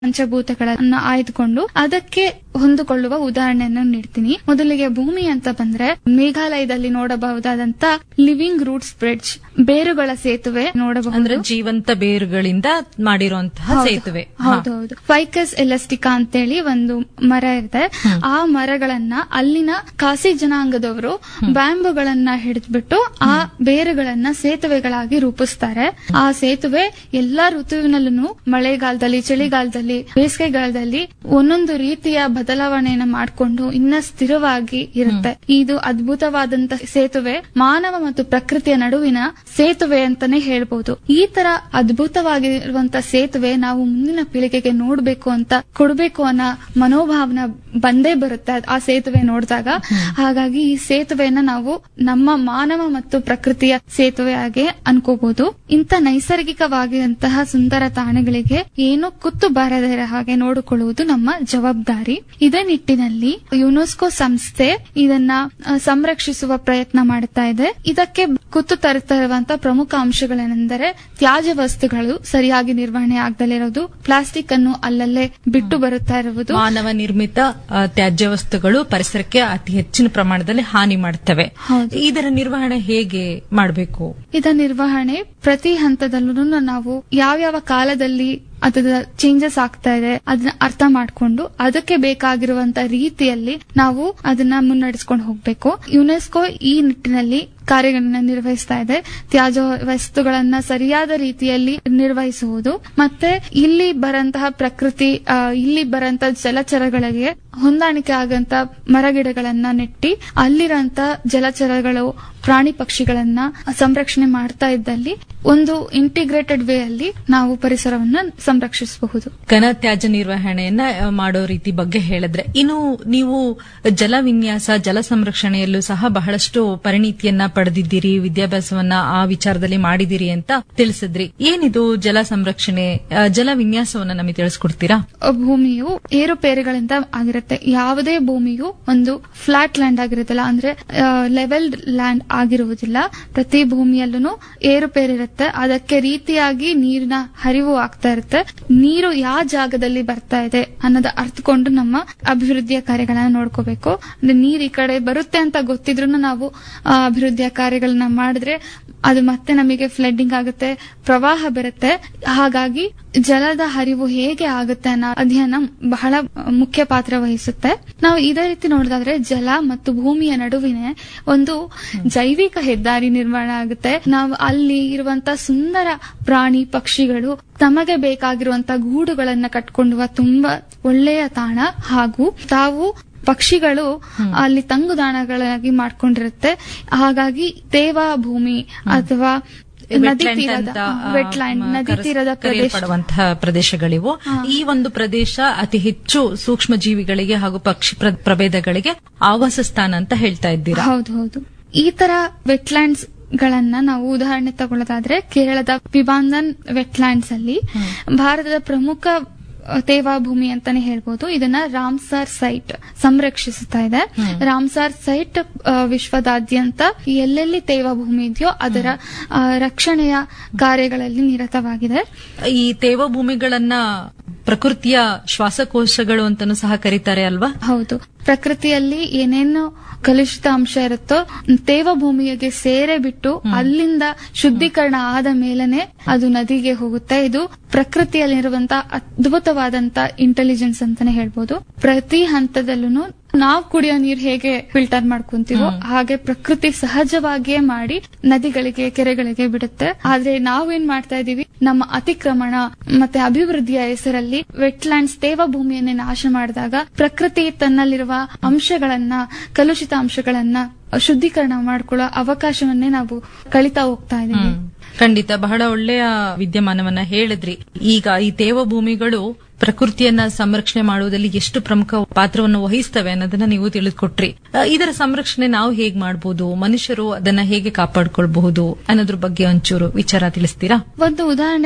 ಪಂಚಭೂತಗಳನ್ನ ಆಯ್ದುಕೊಂಡು ಅದಕ್ಕೆ ಹೊಂದಿಕೊಳ್ಳುವ ಉದಾಹರಣೆಯನ್ನು ನೀಡ್ತೀನಿ ಮೊದಲಿಗೆ ಭೂಮಿ ಅಂತ ಬಂದ್ರೆ ಮೇಘಾಲಯದಲ್ಲಿ ನೋಡಬಹುದಾದಂತ ಲಿವಿಂಗ್ ರೂಟ್ಸ್ ಬ್ರಿಡ್ಜ್ ಬೇರುಗಳ ಸೇತುವೆ ಅಂದ್ರೆ ನೋಡಬಹುದು ಜೀವಂತ ಬೇರುಗಳಿಂದ ಮಾಡಿರುವಂತಹ ಹೌದು. ಸೇತುವೆ ಹಾ. ಹೌದು ಹೌದು ಫೈಕಸ್ ಎಲಾಸ್ಟಿಕಾ ಅಂತೇಳಿ ಒಂದು ಮರ ಇದೆ ಆ ಮರಗಳನ್ನ ಅಲ್ಲಿನ ಖಾಸಿ ಜನಾಂಗದವರು ಬ್ಯಾಂಬುಗಳನ್ನ ಹಿಡಿದ್ಬಿಟ್ಟು ಆ ಬೇರುಗಳನ್ನ ಸೇತುವೆಗಳಾಗಿ ರೂಪಿಸ್ತಾರೆ ಆ ಸೇತುವೆ ಎಲ್ಲಾ ಋತುವಿನಲ್ಲೂ ಮಳೆಗಾಲದಲ್ಲಿ ಚಳಿಗಾಲದಲ್ಲಿ ಬೇಸಿಗೆಗಾಲದಲ್ಲಿ ಒಂದೊಂದು ರೀತಿಯ ಬದಲಾವಣೆಯನ್ನ ಮಾಡಿಕೊಂಡು ಇನ್ನ ಸ್ಥಿರವಾಗಿ ಇರುತ್ತೆ ಇದು ಅದ್ಭುತವಾದಂತ ಸೇತುವೆ ಮಾನವ ಮತ್ತು ಪ್ರಕೃತಿಯ ನಡುವಿನ ಸೇತುವೆ ಅಂತಾನೆ ಹೇಳ್ಬೋದು ಈ ತರ ಅದ್ಭುತವಾಗಿರುವಂತ ಸೇತುವೆ ನಾವು ಮುಂದಿನ ಪೀಳಿಗೆಗೆ ನೋಡ್ಬೇಕು ಅಂತ ಕೊಡ್ಬೇಕು ಅನ್ನೋ ಮನೋಭಾವನ ಬಂದೇ ಬರುತ್ತೆ ಆ ಸೇತುವೆ ನೋಡಿದಾಗ ಹಾಗಾಗಿ ಈ ಸೇತುವೆಯನ್ನ ನಾವು ನಮ್ಮ ಮಾನವ ಮತ್ತು ಪ್ರಕೃತಿಯ ಸೇತುವೆಯಾಗಿ ಅನ್ಕೋಬಹುದು ಇಂಥ ನೈಸರ್ಗಿಕವಾಗಿರುವಂತಹ ಸುಂದರ ತಾಣಗಳಿಗೆ ಏನು ಕುತ್ತು ಬಾರದೇ ಇರೋ ಹಾಗೆ ನೋಡಿಕೊಳ್ಳುವುದು ನಮ್ಮ ಜವಾಬ್ದಾರಿ ಇದೇ ನಿಟ್ಟಿನಲ್ಲಿ ಯುನೆಸ್ಕೋ ಸಂಸ್ಥೆ ಇದನ್ನ ಆ, ಸಂರಕ್ಷಿಸುವ ಪ್ರಯತ್ನ ಮಾಡುತ್ತಾ ಇದೆ ಇದಕ್ಕೆ ಕುತ್ತು ತರುತ್ತಾ ಇರುವಂತಹ ಪ್ರಮುಖ ಅಂಶಗಳೇನೆಂದರೆ ತ್ಯಾಜ್ಯ ವಸ್ತುಗಳು ಸರಿಯಾಗಿ ನಿರ್ವಹಣೆ ಆಗದಲ್ಲಿರೋದು ಪ್ಲಾಸ್ಟಿಕ್ ಅನ್ನು ಅಲ್ಲಲ್ಲೇ ಬಿಟ್ಟು ಬರುತ್ತಾ ಇರುವುದು ಮಾನವ ನಿರ್ಮಿತ ಆ, ತ್ಯಾಜ್ಯ ವಸ್ತುಗಳು ಪರಿಸರಕ್ಕೆ ಅತಿ ಹೆಚ್ಚಿನ ಪ್ರಮಾಣದಲ್ಲಿ ಹಾನಿ ಮಾಡ್ತವೆ ಹೌದು. ಇದರ ನಿರ್ವಹಣೆ ಹೇಗೆ ಮಾಡಬೇಕು ಇದರ ನಿರ್ವಹಣೆ ಪ್ರತಿ ಹಂತದಲ್ಲೂ ನಾವು ಯಾವ್ಯಾವ ಕಾಲದಲ್ಲಿ ಅದರ ಚೇಂಜಸ್ ಆಗ್ತಾ ಇದೆ ಅದನ್ನ ಅರ್ಥ ಮಾಡ್ಕೊಂಡು ಅದಕ್ಕೆ ಬೇಕಾಗಿರುವಂತ ರೀತಿಯಲ್ಲಿ ನಾವು ಅದನ್ನ ಮುನ್ನಡೆಸ್ಕೊಂಡು ಹೋಗ್ಬೇಕು ಯುನೆಸ್ಕೋ ಈ ನಿಟ್ಟಿನಲ್ಲಿ ಕಾರ್ಯಗಳನ್ನ ನಿರ್ವಹಿಸ್ತಾ ಇದೆ ತ್ಯಾಜ್ಯ ವಸ್ತುಗಳನ್ನ ಸರಿಯಾದ ರೀತಿಯಲ್ಲಿ ನಿರ್ವಹಿಸುವುದು ಮತ್ತೆ ಇಲ್ಲಿ ಬರಂತಹ ಪ್ರಕೃತಿ ಆ, ಇಲ್ಲಿ ಬರಂತ ಜಲಚರಗಳಿಗೆ ಹೊಂದಾಣಿಕೆ ಆಗಂತ ಮರಗಿಡಗಳನ್ನ ನೆಟ್ಟಿ ಅಲ್ಲಿರಂತ ಜಲಚರಗಳು ಪ್ರಾಣಿ ಪಕ್ಷಿಗಳನ್ನ ಸಂರಕ್ಷಣೆ ಮಾಡ್ತಾ ಇದ್ದಲ್ಲಿ ಒಂದು ಇಂಟಿಗ್ರೇಟೆಡ್ ವೇ ಅಲ್ಲಿ ನಾವು ಪರಿಸರವನ್ನ ಸಂರಕ್ಷಿಸಬಹುದು ಘನ ತ್ಯಾಜ್ಯ ನಿರ್ವಹಣೆಯನ್ನ ಆ, ಮಾಡೋ ರೀತಿ ಬಗ್ಗೆ ಹೇಳಿದ್ರೆ ಇನ್ನು ನೀವು ಜಲ ವಿನ್ಯಾಸ ಜಲ ಸಂರಕ್ಷಣೆಯಲ್ಲೂ ಸಹ ಬಹಳಷ್ಟು ಪರಿಣಿತಿಯನ್ನ ಪಡೆದಿದ್ದೀರಿ ವಿದ್ಯಾಭ್ಯಾಸವನ್ನ ಆ ವಿಚಾರದಲ್ಲಿ ಮಾಡಿದಿರಿ ಅಂತ ತಿಳಿಸಿದ್ರಿ ಏನಿದು ಜಲ ಸಂರಕ್ಷಣೆ ಆ, ಜಲ ವಿನ್ಯಾಸವನ್ನ ನಮಗೆ ತಿಳಿಸ್ಕೊಡ್ತೀರಾ ಭೂಮಿಯು ಏರುಪೇರುಗಳಿಂದ ಆಗಿರುತ್ತೆ ಯಾವುದೇ ಭೂಮಿಯು ಒಂದು ಫ್ಲಾಟ್ ಲ್ಯಾಂಡ್ ಆಗಿರುತ್ತಲ್ಲ ಅಂದ್ರೆ ಲೆವೆಲ್ ಲ್ಯಾಂಡ್ ಆಗಿರುವುದಿಲ್ಲ ಪ್ರತಿ ಭೂಮಿಯಲ್ಲೂ ಏರುಪೇರಿರುತ್ತೆ ಅದಕ್ಕೆ ರೀತಿಯಾಗಿ ನೀರಿನ ಹರಿವು ಆಗ್ತಾ ಇರುತ್ತೆ ನೀರು ಯಾವ ಜಾಗದಲ್ಲಿ ಬರ್ತಾ ಇದೆ ಅನ್ನೋದ ಅರ್ಥಕೊಂಡು ನಮ್ಮ ಅಭಿವೃದ್ಧಿಯ ಕಾರ್ಯಗಳನ್ನ ನೋಡ್ಕೋಬೇಕು ಅಂದ್ರೆ ನೀರ್ ಈ ಕಡೆ ಬರುತ್ತೆ ಅಂತ ಗೊತ್ತಿದ್ರು ನಾವು ಆ, ಅಭಿವೃದ್ಧಿಯ ಕಾರ್ಯಗಳನ್ನ ಮಾಡಿದ್ರೆ ಅದು ಮತ್ತೆ ನಮಗೆ ಫ್ಲಡ್ಡಿಂಗ್ ಆಗುತ್ತೆ ಪ್ರವಾಹ ಬರುತ್ತೆ ಹಾಗಾಗಿ ಜಲದ ಹರಿವು ಹೇಗೆ ಆಗುತ್ತೆ ಅನ್ನೋ ಅಧ್ಯಯನ ಬಹಳ ಮುಖ್ಯ ಪಾತ್ರ ವಹಿಸುತ್ತೆ ನಾವು ಇದೇ ರೀತಿ ನೋಡಿದಾದ್ರೆ ಜಲ ಮತ್ತು ಭೂಮಿಯ ನಡುವಿನ ಒಂದು ಜೈವಿಕ ಹೆದ್ದಾರಿ ನಿರ್ಮಾಣ ಆಗುತ್ತೆ ನಾವು ಅಲ್ಲಿ ಇರುವಂತ ಸುಂದರ ಪ್ರಾಣಿ ಪಕ್ಷಿಗಳು ತಮಗೆ ಬೇಕಾಗಿರುವಂತ ಗೂಡುಗಳನ್ನ ಕಟ್ಕೊಳ್ಳುವ ತುಂಬಾ ಒಳ್ಳೆಯ ತಾಣ ಹಾಗೂ ತಾವು ಪಕ್ಷಿಗಳು ಅಲ್ಲಿ ತಂಗುದಾಣಗಳಾಗಿ ಮಾಡ್ಕೊಂಡಿರುತ್ತೆ ಹಾಗಾಗಿ ತೇವಾ ಭೂಮಿ ಅಥವಾ ನದಿ Wetland ತೀರದ ಅಂತ, ಆ, ವೆಟ್ಲ್ಯಾಂಡ್ ಮ- ನದಿ ಕರೆಸ್- ತೀರದ ಪ್ರದೇಶ ಕರೆಯಲ್ಪಡುವಂತಹ ಪ್ರದೇಶಗಳಿವು ಈ ಒಂದು ಪ್ರದೇಶ ಅತಿ ಹೆಚ್ಚು ಸೂಕ್ಷ್ಮ ಜೀವಿಗಳಿಗೆ ಹಾಗೂ ಪಕ್ಷಿ ಪ್ರ- ಪ್ರಭೇದಗಳಿಗೆ ಆವಾಸ ಸ್ಥಾನ ಅಂತ ಹೇಳ್ತಾ ಇದ್ದೀರಾ ಹೌದು ಹೌದು ಈ ತರ ವೆಟ್ಲ್ಯಾಂಡ್ಸ್ ಗಳನ್ನ ನಾವು ಉದಾಹರಣೆ ತಗೊಳ್ಳೋದಾದ್ರೆ ಕೇರಳದ ವಿಬಾಂಧನ್ ವೆಟ್ಲ್ಯಾಂಡ್ಸ್ ಅಲ್ಲಿ ಭಾರತದ ಪ್ರಮುಖ ಅ, ತೇವಾ ಭೂಮಿ ಅಂತಾನೆ ಹೇಳ್ಬೋದು ಇದನ್ನ ರಾಮ್ಸಾರ್ ಸೈಟ್ ಸಂರಕ್ಷಿಸುತ್ತಾ ಇದೆ ರಾಮ್ಸಾರ್ ಸೈಟ್ ಅ, ವಿಶ್ವದಾದ್ಯಂತ ಎಲ್ಲೆಲ್ಲಿ ತೇವಾ ಭೂಮಿ ಇದೆಯೋ ಅದರ ಅ, ರಕ್ಷಣೆಯ ಕಾರ್ಯಗಳಲ್ಲಿ ನಿರತವಾಗಿದೆ ಈ ತೇವ ಭೂಮಿಗಳನ್ನ ಪ್ರಕೃತಿಯ ಶ್ವಾಸಕೋಶಗಳು ಅಂತಾನೂ ಸಹ ಕರೀತಾರೆ ಅಲ್ವಾ ಹೌದು ಪ್ರಕೃತಿಯಲ್ಲಿ ಏನೇನು ಕಲುಷಿತ ಅಂಶ ಇರುತ್ತೋ ತೇವ ಭೂಮಿಗೆ ಸೇರೆ ಬಿಟ್ಟು ಅಲ್ಲಿಂದ ಶುದ್ಧೀಕರಣ ಆದ ಮೇಲೆನೆ ಅದು ನದಿಗೆ ಹೋಗುತ್ತೆ ಇದು ಪ್ರಕೃತಿಯಲ್ಲಿರುವಂತ ಅದ್ಭುತವಾದಂತ ಇಂಟೆಲಿಜೆನ್ಸ್ ಅಂತಾನೆ ಹೇಳ್ಬೋದು ಪ್ರತಿ ಹಂತದಲ್ಲೂ ನಾವು ಕುಡಿಯೋ ನೀರ್ ಹೇಗೆ ಫಿಲ್ಟರ್ ಮಾಡ್ಕೊಂತೀವೋ ಹಾಗೆ ಪ್ರಕೃತಿ ಸಹಜವಾಗಿಯೇ ಮಾಡಿ ನದಿಗಳಿಗೆ ಕೆರೆಗಳಿಗೆ ಬಿಡುತ್ತೆ ಆದ್ರೆ ನಾವೇನ್ ಮಾಡ್ತಾ ಇದೀವಿ ನಮ್ಮ ಅತಿಕ್ರಮಣ ಮತ್ತೆ ಅಭಿವೃದ್ಧಿಯ ಹೆಸರಲ್ಲಿ ವೆಟ್ಲ್ಯಾಂಡ್ಸ್ ತೇವ ಭೂಮಿಯನ್ನೇ ನಾಶ ಮಾಡಿದಾಗ ಪ್ರಕೃತಿ ತನ್ನಲ್ಲಿರುವ ಅಂಶಗಳನ್ನ ಕಲುಷಿತ ಅಂಶಗಳನ್ನ ಶುದ್ಧೀಕರಣ ಮಾಡ್ಕೊಳ್ಳೋ ಅವಕಾಶವನ್ನೇ ನಾವು ಕಳಿತಾ ಹೋಗ್ತಾ ಇದೀವಿ ಹ್ಮ್. ಖಂಡಿತ ಬಹಳ ಒಳ್ಳೆಯ ವಿದ್ಯಮಾನವನ್ನ ಹೇಳಿದ್ರಿ ಈಗ ಈ ತೇವ ಭೂಮಿಗಳು ಪ್ರಕೃತಿಯನ್ನ ಸಂರಕ್ಷಣೆ ಮಾಡುವುದರಲ್ಲಿ ಎಷ್ಟು ಪ್ರಮುಖ ಪಾತ್ರವನ್ನು ವಹಿಸ್ತವೆ ಅನ್ನೋದನ್ನ ನೀವು ತಿಳಿದುಕೊಟ್ರಿ ಆ, ಇದರ ಸಂರಕ್ಷಣೆ ನಾವು ಹೇಗ್ ಮಾಡಬಹುದು ಮನುಷ್ಯರು ಅದನ್ನ ಹೇಗೆ ಕಾಪಾಡ್ಕೊಳ್ಬಹುದು ಅನ್ನೋದ್ರ ಬಗ್ಗೆ ಒಂಚೂರು ವಿಚಾರ ತಿಳಿಸ್ತೀರಾ ಒಂದು ಉದಾಹರಣೆ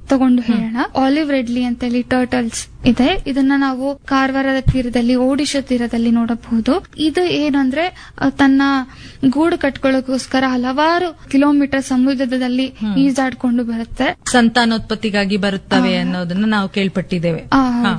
ತಗೊಂಡು ಹೇಳೋಣ ಆಲಿವ್ ರೆಡ್ಲಿ ಅಂತೇಳಿ ಟರ್ಟಲ್ಸ್ ಇದೆ ಇದನ್ನ ನಾವು ಕಾರವಾರದ ತೀರದಲ್ಲಿ ಒಡಿಶಾ ತೀರದಲ್ಲಿ ನೋಡಬಹುದು ಇದು ಏನಂದ್ರೆ ಆ, ತನ್ನ ಗೂಡು ಕಟ್ಕೊಳ್ಳೋಕೋಸ್ಕರ ಹಲವಾರು ಕಿಲೋಮೀಟರ್ ಸಮುದ್ರದಲ್ಲಿ ಈಜಾಡ್ಕೊಂಡು ಬರುತ್ತೆ ಸಂತಾನೋತ್ಪತ್ತಿಗಾಗಿ ಬರುತ್ತವೆ ಅನ್ನೋದನ್ನ ನಾವು ಕೇಳ್ಪಟ್ಟಿದ್ದೇವೆ ಆ, ಹಾ.